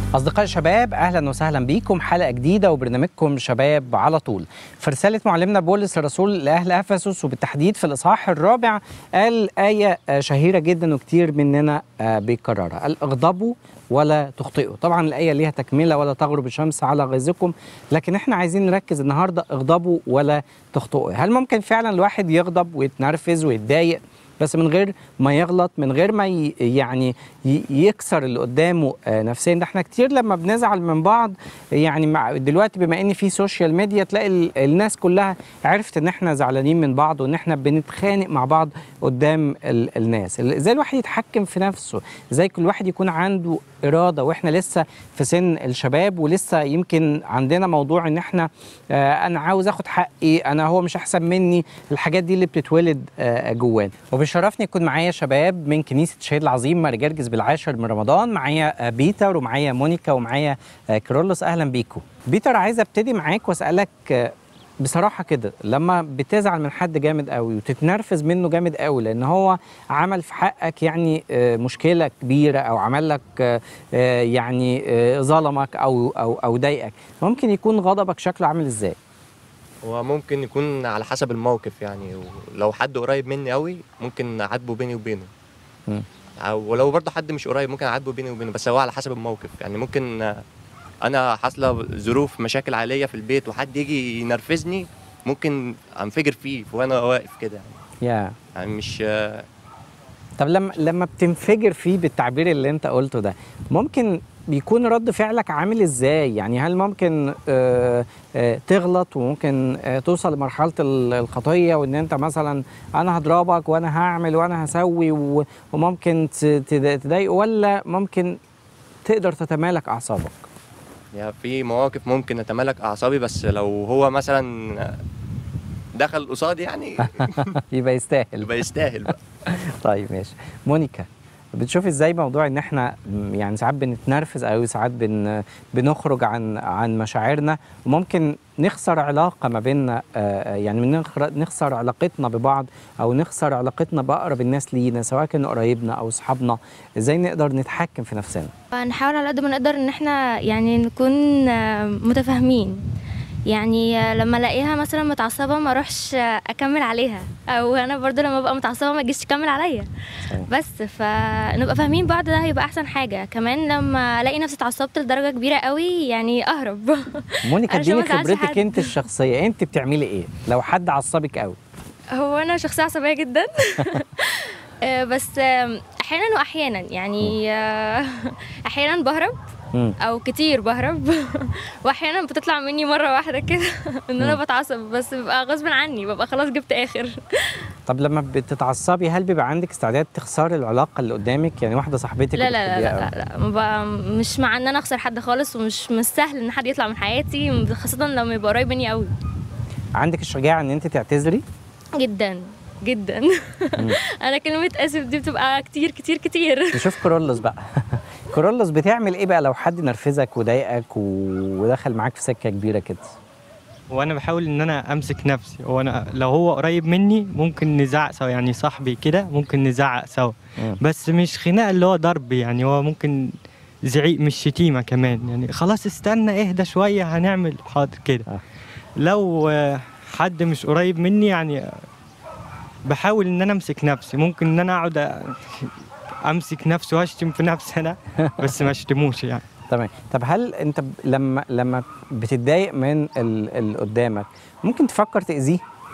أصدقاء الشباب أهلا وسهلا بيكم حلقة جديدة وبرنامجكم شباب على طول في رسالة معلمنا بولس الرسول لأهل أفسس وبالتحديد في الإصحاح الرابع قال آية آه، شهيرة جدا وكتير مننا آه، بيكررها قال اغضبوا ولا تخطئوا طبعا الآية ليها تكملة ولا تغرب الشمس على غيظكم لكن احنا عايزين نركز النهاردة اغضبوا ولا تخطئوا هل ممكن فعلا الواحد يغضب ويتنرفز ويتضايق بس من غير ما يغلط من غير ما ي- يعني ي- يكسر اللي قدامه آه، نفسيا ده احنا كتير لما بنزعل من بعض يعني مع دلوقتي بما ان في سوشيال ميديا تلاقي ال- الناس كلها عرفت ان احنا زعلانين من بعض وان احنا بنتخانق مع بعض قدام ال- الناس ال- ازاي الواحد يتحكم في نفسه ازاي كل واحد يكون عنده اراده واحنا لسه في سن الشباب ولسه يمكن عندنا موضوع ان احنا آه، انا عاوز اخد حقي انا هو مش احسن مني الحاجات دي اللي بتتولد آه، جوانا وبيشرفني يكون معايا شباب من كنيسه الشهيد العظيم ماري جرجس بالعاشر من رمضان معايا آه، بيتر ومعايا مونيكا ومعايا آه، كرولوس اهلا بيكم بيتر عايز ابتدي معاك واسالك آه، بصراحة كده لما بتزعل من حد جامد قوي وتتنرفز منه جامد قوي لأن هو عمل في حقك يعني آه، مشكلة كبيرة أو عمل لك آه، آه، يعني آه، ظلمك أو أو أو ضايقك ممكن يكون غضبك شكله عامل إزاي؟ هو ممكن يكون على حسب الموقف يعني لو حد قريب مني قوي ممكن اعاتبه بيني وبينه مم. أو- ولو برضه حد مش قريب ممكن اعاتبه بيني وبينه بس هو على حسب الموقف يعني ممكن آه، انا حاصله ظروف مشاكل عائليه في البيت وحد يجي ينرفزني ممكن انفجر فيه وانا واقف كده يعني. يا يعني مش آه، طب لما لما بتنفجر فيه بالتعبير اللي أنت قلته ده ممكن بيكون رد فعلك عامل ازاي يعني هل ممكن آه آه تغلط وممكن آه توصل لمرحله ال- الخطيه وان انت مثلا انا هضربك وانا هعمل وانا هسوي و- وممكن ت- تض- تضايقه ولا ممكن تقدر تتمالك اعصابك يعني في مواقف ممكن اتمالك اعصابي بس لو هو مثلا آه، دخل قصادي يعني يبقى يستاهل يبقى يستاهل بقى طيب ماشي مونيكا بتشوف ازاي موضوع ان احنا م- يعني ساعات بنتنرفز او ساعات بن بنخرج عن عن مشاعرنا وممكن نخسر علاقه ما بيننا آه، يعني من نخر- نخسر علاقتنا ببعض او نخسر علاقتنا باقرب الناس لينا سواء كانوا قرايبنا او اصحابنا ازاي نقدر نتحكم في نفسنا نحاول على قد ما نقدر ان احنا يعني نكون آه، متفاهمين يعني آه، لما الاقيها مثلا متعصبه ما اروحش آه، اكمل عليها او انا برضو لما ابقى متعصبه ما اجيش تكمل عليا صحيح. بس فنبقى فاهمين بعض ده هيبقى احسن حاجه كمان لما الاقي نفسي اتعصبت لدرجه كبيره قوي يعني اهرب مونيكا علشان ما اديني أزعلش خبرتك حد. انت الشخصيه انت بتعملي ايه لو حد عصبك قوي هو انا شخصيه عصبيه جدا آه، بس آه، احيانا واحيانا يعني آه، احيانا بهرب مم. او كتير بهرب واحيانا بتطلع مني مره واحده كده ان انا بتعصب بس ببقى غصب عني ببقى خلاص جبت اخر طب لما بتتعصبي هل بيبقى عندك استعداد تخسري العلاقه اللي قدامك يعني واحده صاحبتك لا لا لا بتحبيها لا, قوي. لا, لا ما بقى مش مع ان انا اخسر حد خالص ومش مش سهل ان حد يطلع من حياتي خاصه لما يبقى قريب مني قوي عندك الشجاعه ان انت تعتذري جدا جدا انا كلمه اسف دي بتبقى كتير كتير كتير نشوف كورولوس بقى كورولوس بتعمل ايه بقى لو حد نرفزك وضايقك و- ودخل معاك في سكه كبيره كده وانا بحاول ان انا امسك نفسي وانا لو هو قريب مني ممكن نزعق سوا يعني صاحبي كده ممكن نزعق سوا مم. بس مش خناقه اللي هو ضرب يعني هو ممكن زعيق مش شتيمه كمان يعني خلاص استنى اهدى شويه هنعمل حاضر كده آه. لو آه، حد مش قريب مني يعني آه، بحاول ان انا امسك نفسي ممكن ان انا اقعد أ- امسك نفسي واشتم في نفسي انا بس ما اشتموش يعني تمام طب هل انت ب- لما لما بتتضايق من ال- اللي قدامك ممكن تفكر تاذيه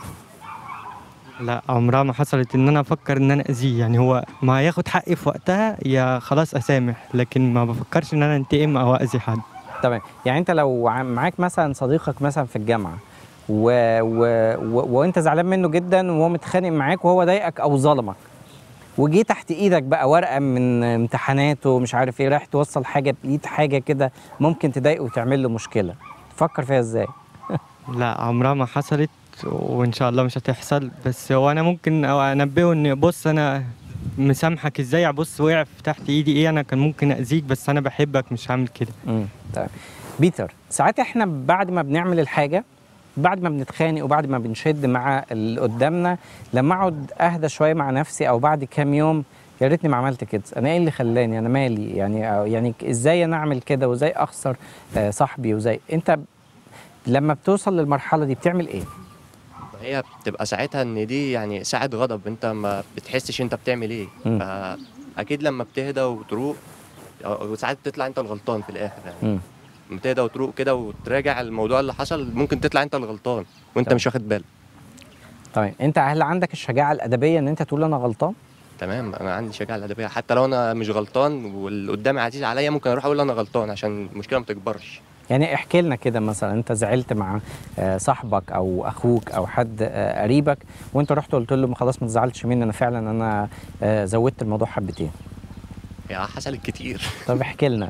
لا عمرها ما حصلت ان انا افكر ان انا اذيه يعني هو ما ياخد حقي في وقتها يا خلاص اسامح لكن ما بفكرش ان انا انتقم او اذي حد تمام يعني انت لو ع- معاك مثلا صديقك مثلا في الجامعه و... و... و... وانت زعلان منه جدا وهو متخانق معاك وهو ضايقك او ظلمك وجي تحت ايدك بقى ورقه من امتحاناته مش عارف ايه رايح توصل حاجه بايد حاجه كده ممكن تضايقه وتعمل له مشكله تفكر فيها ازاي لا عمرها ما حصلت وان شاء الله مش هتحصل بس هو انا ممكن أو انبهه ان بص انا مسامحك ازاي بص وقع في تحت ايدي ايه انا كان ممكن اذيك بس انا بحبك مش هعمل كده امم تمام بيتر ساعات احنا بعد ما بنعمل الحاجه بعد ما بنتخانق وبعد ما بنشد مع اللي قدامنا لما اقعد اهدى شويه مع نفسي او بعد كام يوم يا ريتني ما عملت كده انا ايه اللي خلاني انا مالي يعني أو يعني ك- ازاي انا اعمل كده وازاي اخسر آه، صاحبي وازاي انت لما بتوصل للمرحله دي بتعمل ايه هي بتبقى ساعتها ان دي يعني ساعة غضب انت ما بتحسش انت بتعمل ايه مم. فاكيد لما بتهدى وتروق أو- وساعات تطلع انت الغلطان في الاخر يعني مم. لما تهدى وتروق كده وتراجع الموضوع اللي حصل ممكن تطلع انت الغلطان وانت طبعا. مش واخد بالك طيب انت هل عندك الشجاعه الادبيه ان انت تقول انا غلطان تمام انا عندي شجاعه الادبيه حتى لو انا مش غلطان واللي قدامي عزيز عليا ممكن اروح اقول انا غلطان عشان المشكله ما تكبرش يعني احكي لنا كده مثلا انت زعلت مع آه، صاحبك او اخوك او حد آه، قريبك وانت رحت قلت له خلاص ما تزعلش مني انا فعلا انا آه، زودت الموضوع حبتين يعني حصلت كتير طب احكي لنا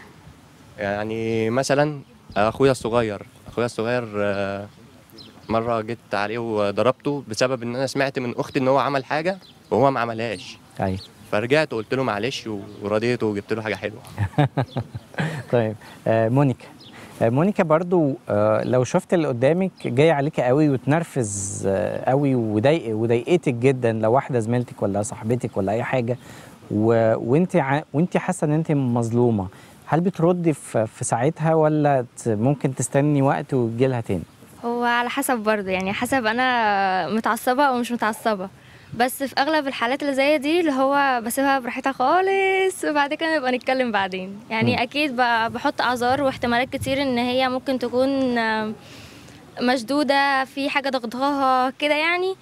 يعني مثلا اخويا الصغير اخويا الصغير آه، مره جيت عليه وضربته بسبب ان انا سمعت من اختي ان هو عمل حاجه وهو ما عملهاش ايوه فرجعت وقلت له معلش ورضيته وجبت له حاجه حلوه طيب آه، مونيكا آه، مونيكا برضو آه، لو شفت اللي قدامك جاي عليك قوي وتنرفز آه، قوي وضايق وضايقتك جدا لو واحده زميلتك ولا صاحبتك ولا اي حاجه و... وانت ع... وانت حاسه ان انت مظلومه هل بتردي في, في ساعتها ولا ت... ممكن تستني وقت وتجي لها تاني هو على حسب برضه يعني حسب انا متعصبه او مش متعصبه بس في اغلب الحالات اللي زي دي اللي هو بسيبها براحتها خالص وبعد كده نبقى نتكلم بعدين يعني مم. اكيد ب- بحط اعذار واحتمالات كتير ان هي ممكن تكون آم، مشدوده في حاجه ضغطاها كده يعني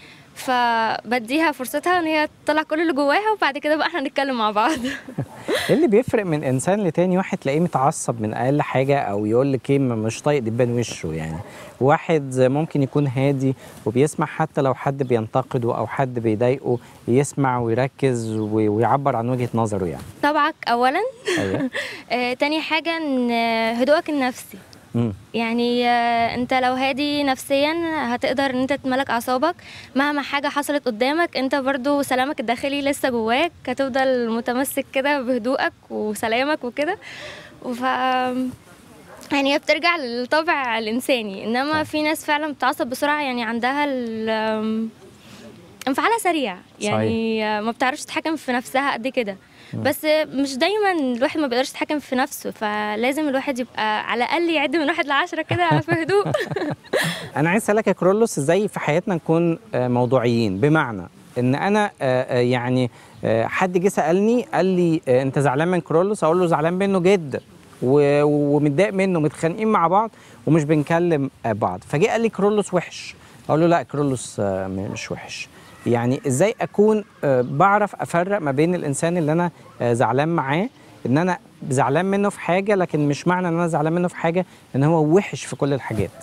فبديها فرصتها ان هي تطلع كل اللي جواها وبعد كده بقى احنا نتكلم مع بعض ايه اللي بيفرق من انسان لتاني واحد تلاقيه متعصب من اقل حاجه او يقول لك ايه مش طايق دبان وشه يعني واحد ممكن يكون هادي وبيسمع حتى لو حد بينتقده او حد بيضايقه يسمع ويركز وي- ويعبر عن وجهه نظره يعني طبعك اولا ايوه آه، تاني حاجه ان آه، هدوءك النفسي مم. يعني آه، انت لو هادي نفسيا هتقدر ان انت تملك اعصابك مهما حاجه حصلت قدامك انت برضو سلامك الداخلي لسه جواك هتفضل متمسك كده بهدوءك وسلامك وكده وف يعني هي بترجع للطبع الانساني انما في ناس فعلا بتعصب بسرعه يعني عندها ال آم، انفعالها سريع يعني آه، ما بتعرفش تتحكم في نفسها قد كده بس مش دايما الواحد ما بيقدرش يتحكم في نفسه فلازم الواحد يبقى على الاقل يعد من واحد لعشرة كده في هدوء انا عايز اسالك يا كرولوس ازاي في حياتنا نكون آه، موضوعيين بمعنى ان انا آه، آه، يعني آه، حد جه سالني قال لي آه، انت زعلان من كرولوس اقول له زعلان منه جدا و- ومتضايق منه متخانقين مع بعض ومش بنكلم آه، بعض فجه قال لي كرولوس وحش اقول له لا كرولوس آه، م- مش وحش يعني ازاي اكون آه، بعرف افرق ما بين الانسان اللي انا آه، زعلان معاه ان انا زعلان منه في حاجه لكن مش معنى ان انا زعلان منه في حاجه ان هو وحش في كل الحاجات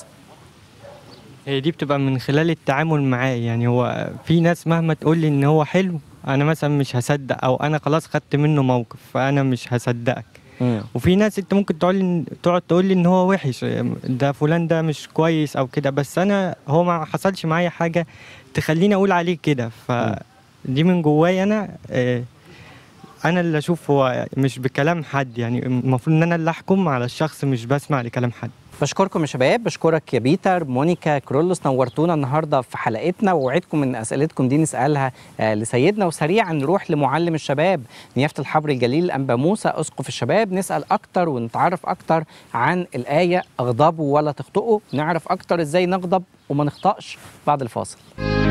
هي دي بتبقى من خلال التعامل معاه يعني هو في ناس مهما تقول لي ان هو حلو انا مثلا مش هصدق او انا خلاص خدت منه موقف فانا مش هصدقك مم. وفي ناس انت ممكن تقول لي تقعد تقول لي ان هو وحش ده فلان ده مش كويس او كده بس انا هو ما حصلش معايا حاجه تخليني اقول عليه كده فدي من جوايا انا آه، انا اللي اشوف هو مش بكلام حد يعني المفروض ان انا اللي احكم على الشخص مش بسمع لكلام حد بشكركم يا شباب بشكرك يا بيتر مونيكا كرولوس نورتونا النهارده في حلقتنا ووعدكم ان اسئلتكم دي نسالها آه، لسيدنا وسريعا نروح لمعلم الشباب نيافه الحبر الجليل الانبا موسى اسقف الشباب نسال اكتر ونتعرف اكتر عن الايه اغضبوا ولا تخطئوا نعرف اكتر ازاي نغضب وما نخطئش بعد الفاصل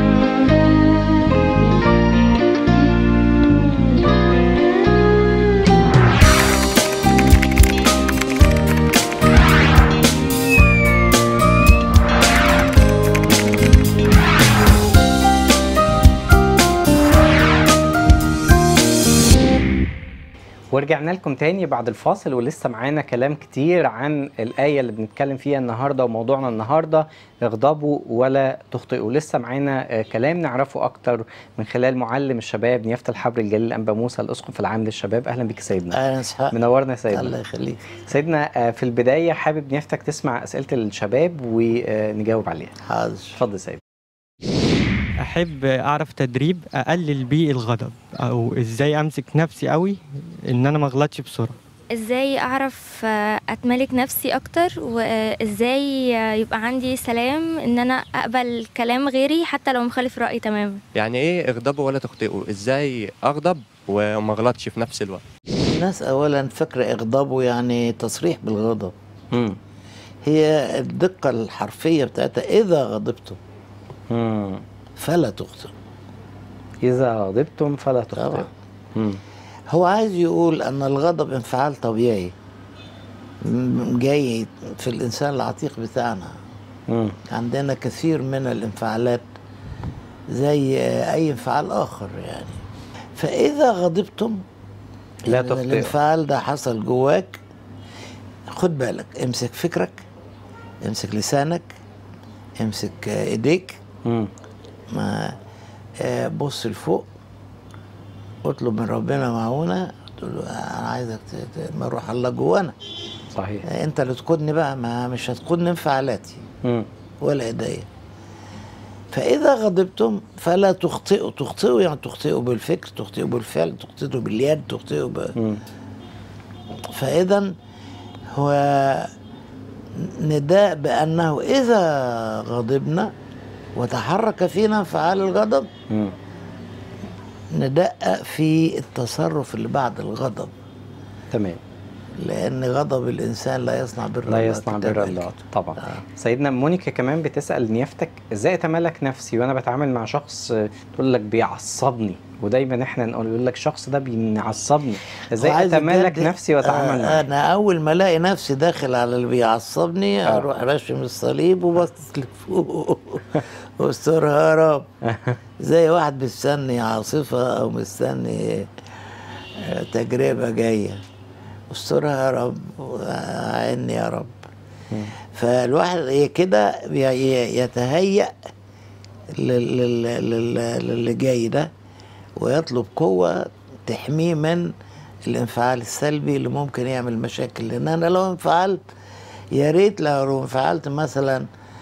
ورجعنا لكم تاني بعد الفاصل ولسه معانا كلام كتير عن الآية اللي بنتكلم فيها النهاردة وموضوعنا النهاردة اغضبوا ولا تخطئوا لسه معانا آه، كلام نعرفه أكتر من خلال معلم الشباب نيافة الحبر الجليل أنبا موسى الأسقف العام للشباب أهلا بك يا سيدنا اهلا اسحاق منورنا يا الله سيدنا يخليك سيدنا آه، في البداية حابب نيافتك تسمع أسئلة الشباب ونجاوب عليها حاضر اتفضل يا سيدنا احب اعرف تدريب اقلل بيه الغضب او ازاي امسك نفسي قوي ان انا ما اغلطش بسرعه ازاي اعرف آه، اتملك نفسي اكتر وازاي آه، يبقى عندي سلام ان انا اقبل كلام غيري حتى لو مخالف رايي تماما يعني ايه اغضبوا ولا تخطئوا ازاي اغضب وما غلطش في نفس الوقت الناس اولا فاكره اغضابه يعني تصريح بالغضب مم. هي الدقه الحرفيه بتاعتها اذا غضبتم مم. فلا تخطئ إذا غضبتم فلا تخطئوا طبعا مم. هو عايز يقول ان الغضب انفعال طبيعي م- جاي في الانسان العتيق بتاعنا مم. عندنا كثير من الانفعالات زي اي انفعال اخر يعني فاذا غضبتم لا إذا تخطئوا. الانفعال ده حصل جواك خد بالك امسك فكرك امسك لسانك امسك آه، ايديك مم. ما آه، بص لفوق اطلب من ربنا معونة تقول له انا عايزك ت- ت- ما روح الله جوانا صحيح آه، انت اللي تقودني بقى ما مش هتقودني انفعالاتي مم. ولا ايديا فاذا غضبتم فلا تخطئوا تخطئوا يعني تخطئوا بالفكر تخطئوا بالفعل تخطئوا باليد تخطئوا ب... مم. فاذا هو نداء بانه اذا غضبنا وتحرك فينا انفعال الغضب مم. ندقق في التصرف اللي بعد الغضب تمام لان غضب الانسان لا يصنع بر لا الله يصنع كتاب بر الكتاب. الله طبعا آه. سيدنا مونيكا كمان بتسأل نيافتك ازاي اتمالك نفسي وانا بتعامل مع شخص آه، تقول لك بيعصبني ودايما احنا نقول يقول لك الشخص ده بيعصبني ازاي وعايز اتمالك بجد- نفسي واتعامل آه معاه انا اول ما الاقي نفسي داخل على اللي بيعصبني آه. اروح راشم الصليب وبص لفوق واسترها يا رب زي واحد مستني عاصفه او مستني آه، تجربه جايه استرها يا رب عيني يا رب فالواحد ي- كده ي- ي- يتهيأ لل- لل- لل- للي جاي ده ويطلب قوة تحميه من الانفعال السلبي اللي ممكن يعمل مشاكل لان انا لو انفعلت يا ريت لو انفعلت مثلا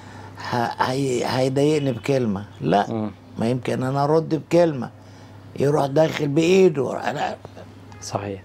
ه- هي- هيضايقني بكلمة لا مم. ما يمكن انا ارد بكلمة يروح داخل بايده أنا صحيح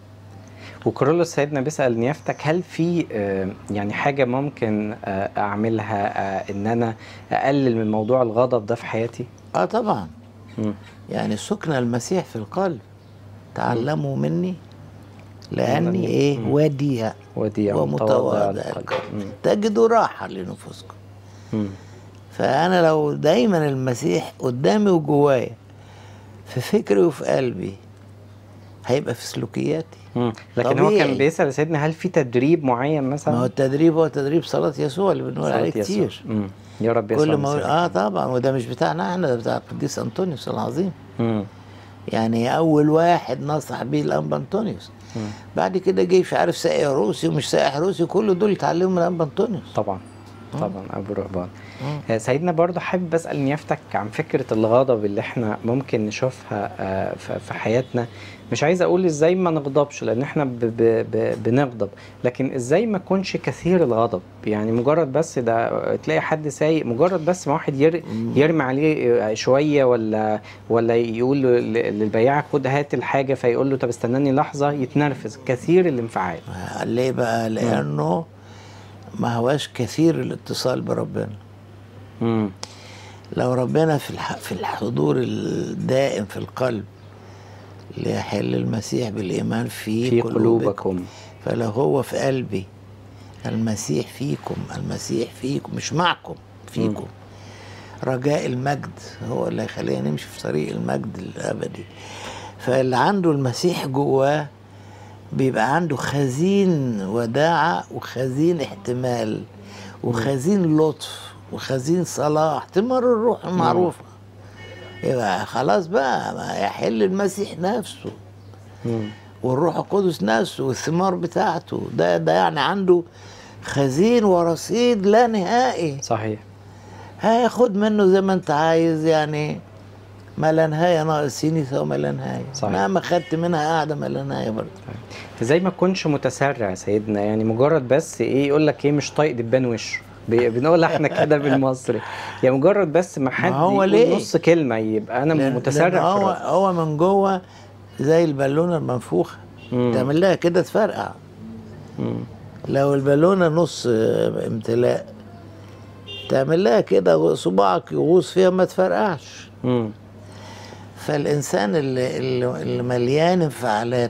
وكرولوس سيدنا بيسأل نيافتك هل في آه، يعني حاجة ممكن آه، أعملها آه، إن أنا أقلل من موضوع الغضب ده في حياتي؟ اه طبعا مم. يعني سكن المسيح في القلب تعلموا مني لاني لأني- ايه مم. وديع وديع ومتواضع القلب. القلب مم. تجدوا راحة لنفوسكم مم. فأنا لو دايما المسيح قدامي وجوايا في فكري وفي قلبي هيبقى في سلوكياتي مم. لكن هو طبيعي. كان بيسأل سيدنا هل في تدريب معين مثلا؟ ما هو التدريب هو تدريب صلاة يسوع اللي بنقول صلاة عليه يسوع. كتير مم. يا رب يسوع كل ما المسيح. اه طبعا وده مش بتاعنا احنا ده بتاع القديس انطونيوس العظيم مم. يعني اول واحد نصح بيه الانبا انطونيوس بعد كده جه مش عارف سائح روسي ومش سائح روسي كل دول اتعلموا من الانبا انطونيوس طبعا طبعا ابو رهبان آه، سيدنا برضه حابب اسال نيافتك عن فكره الغضب اللي احنا ممكن نشوفها آه، ف- في حياتنا مش عايز اقول ازاي ما نغضبش لان احنا ب ب ب بنغضب لكن ازاي ما يكونش كثير الغضب يعني مجرد بس ده تلاقي حد سايق مجرد بس ما واحد ير يرمي عليه آه، شويه ولا ولا يقول له ل- للبياع خد هات الحاجه فيقول له طب استناني لحظه يتنرفز كثير الانفعال آه، ليه بقى لانه ما هواش كثير الاتصال بربنا امم لو ربنا في الح... في الحضور الدائم في القلب ليحل المسيح بالإيمان في, في قلوبكم قلوبكم فلو هو في قلبي المسيح فيكم المسيح فيكم مش معكم فيكم رجاء المجد هو اللي هيخلينا نمشي في طريق المجد الأبدي فاللي عنده المسيح جواه بيبقى عنده خزين وداعة وخزين احتمال وخزين لطف وخزين صلاح ثمار الروح المعروفة يبقى خلاص بقى ما يحل المسيح نفسه مم. والروح القدس نفسه والثمار بتاعته ده ده يعني عنده خزين ورصيد لا نهائي صحيح هياخد منه زي ما انت عايز يعني ما لا نهايه ناقصيني سوى ما لا نهايه صحيح. مهما خدت منها قاعده ما لا نهايه برضه زي ما تكونش متسرع يا سيدنا يعني مجرد بس ايه يقول لك ايه مش طايق دبان وشه بي- بنقول احنا كده بالمصري يعني مجرد بس ما حد هو يقول ليه؟ نص كلمه يبقى انا لأن- لأن متسرع في هو الرد. هو من جوه زي البالونه المنفوخه مم. تعمل لها كده تفرقع مم. لو البالونه نص آه، امتلاء تعمل لها كده صباعك يغوص فيها ما تفرقعش مم. فالانسان اللي, اللي اللي مليان انفعالات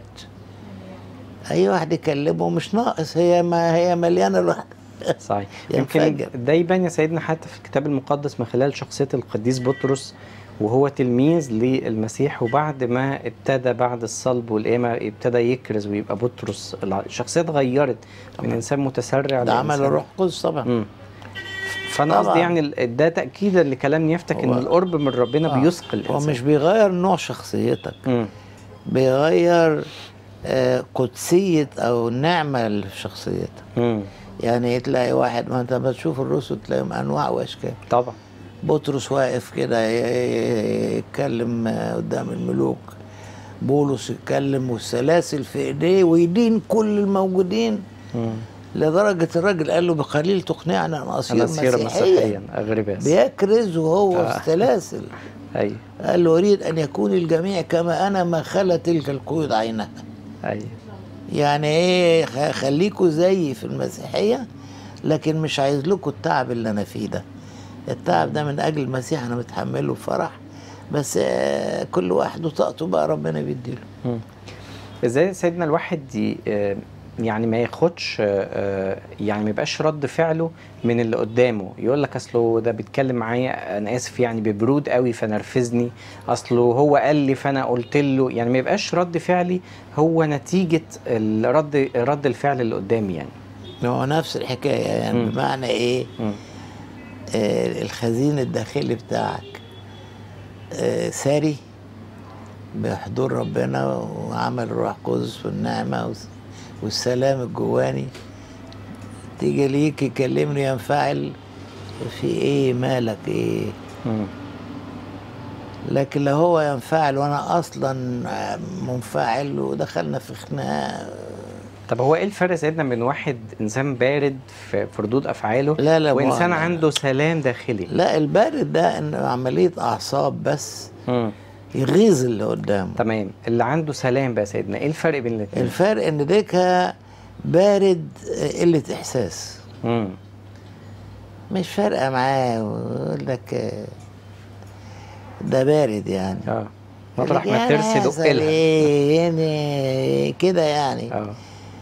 اي واحد يكلمه مش ناقص هي ما هي مليانه لوحدها صحيح يمكن ينفجر. ده يبان يا سيدنا حتى في الكتاب المقدس من خلال شخصية القديس بطرس وهو تلميذ للمسيح وبعد ما ابتدى بعد الصلب والقيامة ابتدى يكرز ويبقى بطرس الع- الشخصية اتغيرت من إنسان متسرع ده عمل لإنسان- الروح القدس طبعا مم. فانا قصدي طبعاً. يعني ال- ده تاكيدا لكلام يفتك ان هو- القرب من ربنا آه. بيثقل هو الانسان مش بيغير نوع شخصيتك مم. بيغير آه، قدسية أو نعمة لشخصيتك مم. يعني تلاقي واحد ما أنت بتشوف الرسل تلاقيهم أنواع وأشكال طبعا بطرس واقف كده ي- ي- يتكلم آه، قدام الملوك بولس يتكلم والسلاسل في ايديه ويدين كل الموجودين مم. لدرجة الراجل قال له بقليل تقنعني أن أصير انا سير مسيحيا مسيحيا اغرباس بيكرز وهو آه. في السلاسل ايوه قال له أريد أن يكون الجميع كما أنا ما خلا تلك القيود عينها ايوه يعني ايه خ- خليكوا زيي في المسيحية لكن مش عايز لكم التعب اللي انا فيه ده التعب ده من اجل المسيح انا متحمله بفرح بس آه، كل واحد وطاقته بقى ربنا بيديله مم. ازاي سيدنا الواحد ي- آه، يعني ما ياخدش آه، آه، يعني ما يبقاش رد فعله من اللي قدامه يقول لك اصله ده بيتكلم معايا انا اسف يعني ببرود قوي فنرفزني اصله هو قال لي فانا قلت له يعني ما يبقاش رد فعلي هو نتيجه الرد رد الفعل اللي قدامي يعني هو نفس الحكاية يعني مم. بمعنى ايه مم. آه الخزين الداخلي بتاعك آه ساري بحضور ربنا وعمل الروح القدس والنعمة والس- والسلام الجواني تيجي ليك يكلمني ينفعل في ايه مالك ايه مم. لكن لو هو ينفعل وانا اصلا منفعل ودخلنا في خناقه طب هو ايه الفرق سيدنا بين واحد انسان بارد في في ردود افعاله لا لا وانسان ما- عنده سلام داخلي لا البارد ده ان عمليه اعصاب بس مم. يغيظ اللي قدامه تمام اللي عنده سلام بقى يا سيدنا ايه الفرق بين الاثنين الفرق ان ديكها بارد قله احساس مم. مش فارقه معاه ويقول لك آه، ده بارد يعني اه مطرح ما يعني ترسي يحصل دق لها ايه يعني كده يعني اه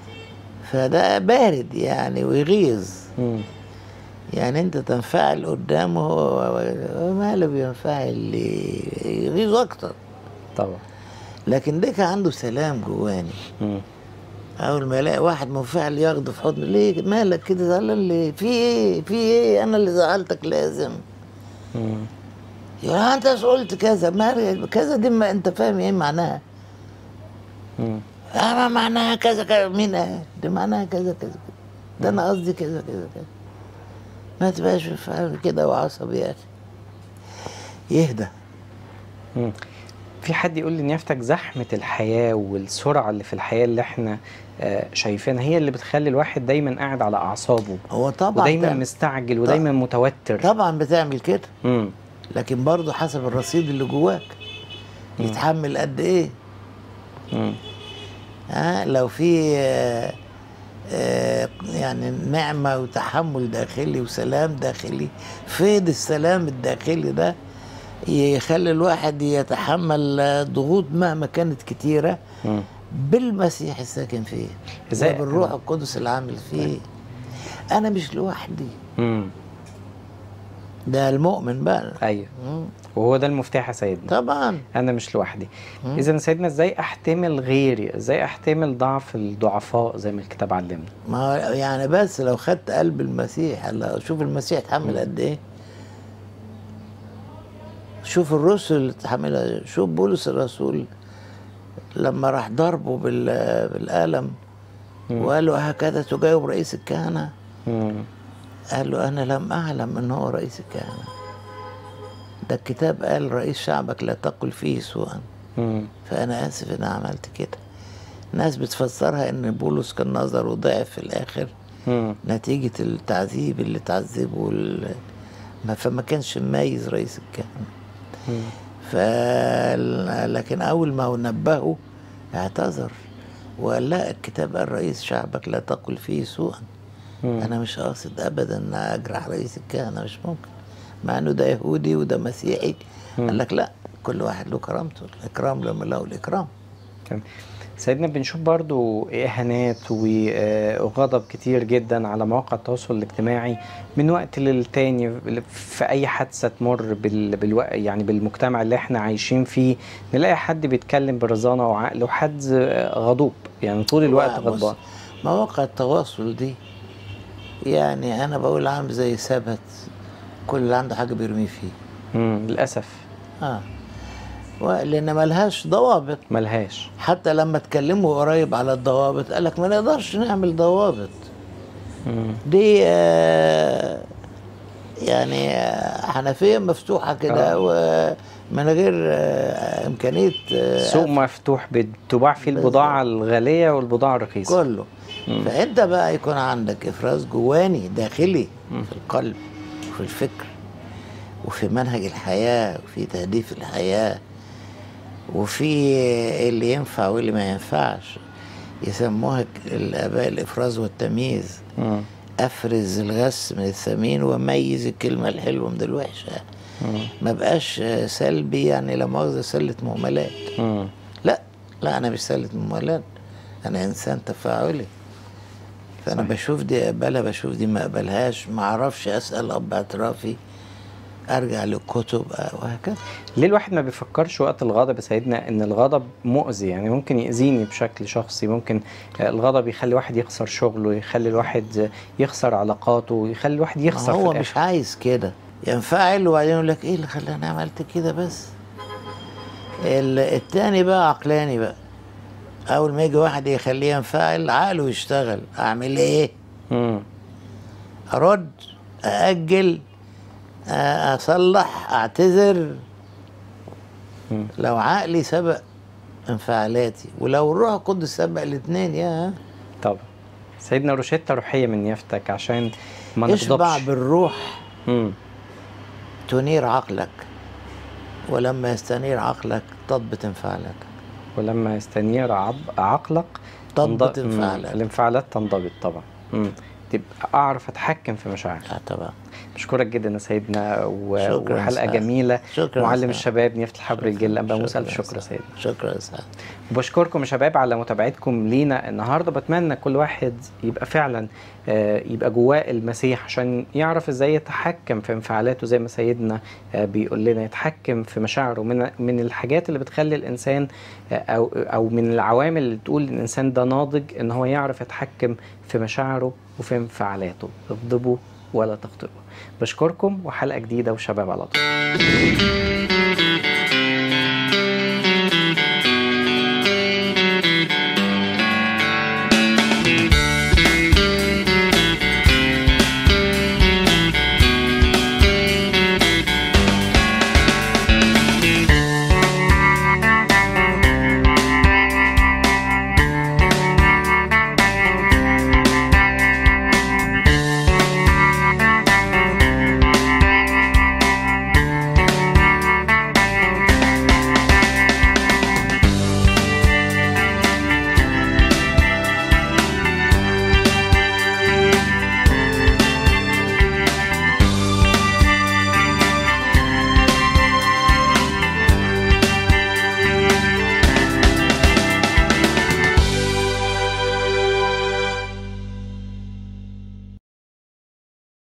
فده بارد يعني ويغيظ مم. يعني انت تنفعل قدامه هو هو ماله بينفعل ليه؟ يغيظ اكتر طبعا لكن ده كان عنده سلام جواني مم. اول ما يلاقي واحد منفعل ياخده في حضنه ليه مالك كده زعلان ليه في ايه في ايه انا اللي زعلتك لازم مم. يقول له انت مش قلت كذا ما كذا دي ما انت فاهم ايه معناها مم. اه ما معناها كذا كذا مين قال دي معناها كذا كذا كذا ده انا قصدي كذا كذا كذا ما تبقاش فاهم كده وعصبي يا اخي يهدى مم. في حد يقول لي ان يفتك زحمه الحياه والسرعه اللي في الحياه اللي احنا آه، شايفينها هي اللي بتخلي الواحد دايما قاعد على اعصابه هو طبعا ودايما تعمل- مستعجل ودايما متوتر طبعا بتعمل كده مم. لكن برضه حسب الرصيد اللي جواك يتحمل قد ايه مم. ها لو في آه، آه، يعني نعمة وتحمل داخلي وسلام داخلي فيض السلام الداخلي ده يخلي الواحد يتحمل آه، ضغوط مهما كانت كتيرة مم. بالمسيح الساكن فيه إزاي؟ بالروح القدس العامل فيه أنا مش لوحدي مم. ده المؤمن بقى ايوه مم. وهو ده المفتاح يا سيدنا طبعا انا مش لوحدي مم. اذا سيدنا ازاي احتمل غيري ازاي احتمل ضعف الضعفاء زي ما الكتاب علمنا ما هو يعني بس لو خدت قلب المسيح هلا شوف المسيح اتحمل قد ايه شوف الرسل اللي اتحملها شوف بولس الرسول لما راح ضربه بال- بالقلم وقال له هكذا تجاوب رئيس الكهنة مم. قال له أنا لم أعلم أن هو رئيس الكهنة ده الكتاب قال رئيس شعبك لا تقل فيه سوءا مم. فأنا آسف إن عملت كده ناس بتفسرها إن بولس كان نظره ضعف في الآخر مم. نتيجة التعذيب اللي تعذبه وال- ما فما كانش مميز رئيس الكهنة مم. ف لكن أول ما هو نبهه اعتذر وقال لا الكتاب قال رئيس شعبك لا تقل فيه سوءا مم. أنا مش قاصد أبدا إن أجرح رئيس الكهنة مش ممكن مع إنه ده يهودي وده مسيحي قال لك لا كل واحد له كرامته الإكرام لما له الإكرام تمام. سيدنا بنشوف برضو إهانات و- وغضب كتير جدا على مواقع التواصل الاجتماعي من وقت للتاني في أي حادثة تمر بال... بالو... يعني بالمجتمع اللي احنا عايشين فيه نلاقي حد بيتكلم برزانة وعقل وحد غضوب يعني طول الوقت بص، غضبان مواقع التواصل دي يعني أنا بقول عامل زي ثبت كل اللي عنده حاجة بيرميه فيه مم. للأسف آه و- لأن ملهاش ضوابط ملهاش حتى لما اتكلموا قريب على الضوابط قال لك ما نقدرش نعمل ضوابط مم. دي آه، يعني آه، حنفيه مفتوحه كده آه. ومن غير آه، امكانيه آه، سوق مفتوح بتباع فيه البضاعة الغالية والبضاعة الرخيصة كله فانت بقى يكون عندك افراز جواني داخلي في القلب وفي الفكر وفي منهج الحياه وفي تهديف الحياه وفي اللي ينفع واللي ما ينفعش يسموها ك- الاباء الافراز والتمييز مم. افرز الغث من الثمين وميز الكلمه الحلوه من الوحشه ما بقاش آه، سلبي يعني لا مؤاخذه سله مهملات مم. لا لا انا مش سله مهملات انا انسان تفاعلي فانا صحيح. بشوف دي اقبلها بشوف دي ما اقبلهاش ما اعرفش اسال اب اعترافي ارجع للكتب آه، وهكذا ليه الواحد ما بيفكرش وقت الغضب يا سيدنا ان الغضب مؤذي يعني ممكن يأذيني بشكل شخصي ممكن آه، الغضب يخلي الواحد يخسر شغله يخلي الواحد آه، يخسر علاقاته يخلي الواحد ما يخسر في هو الآخر مش عايز كده ينفعل وبعدين يقول لك ايه اللي خلاني عملت كده بس ال- التاني بقى عقلاني بقى اول ما يجي واحد يخليه ينفعل عقله يشتغل اعمل ايه مم. ارد ااجل أ- اصلح اعتذر مم. لو عقلي سبق انفعالاتي ولو الروح القدس سبق الاثنين يا طبعا سيدنا روشيتا روحية من يفتك عشان ما اشبع نغضبش بالروح مم. تنير عقلك ولما يستنير عقلك تضبط انفعالاتك ولما يستنير عب... عقلك تضبط تنض- مم. انفعالاتك. الانفعالات تنضبط طبعا مم. تبقى اعرف اتحكم في مشاعري اه طبعا بشكرك جدا يا سيدنا و... شكراً وحلقه سعد. جميله شكراً معلم سعد. الشباب نيافه الحبر الجل انبا موسى الف شكراً شكر يا سعد. سيدنا شكرا يا سعد وبشكركم يا شباب على متابعتكم لينا النهارده بتمنى كل واحد يبقى فعلا آه، يبقى جواه المسيح عشان يعرف ازاي يتحكم في انفعالاته زي ما سيدنا آه، بيقول لنا يتحكم في مشاعره من من الحاجات اللي بتخلي الانسان آه، او او من العوامل اللي تقول الانسان ده ناضج ان هو يعرف يتحكم في مشاعره وفي انفعالاته اغضبوا ولا تخطئوا بشكركم وحلقه جديده وشباب على طول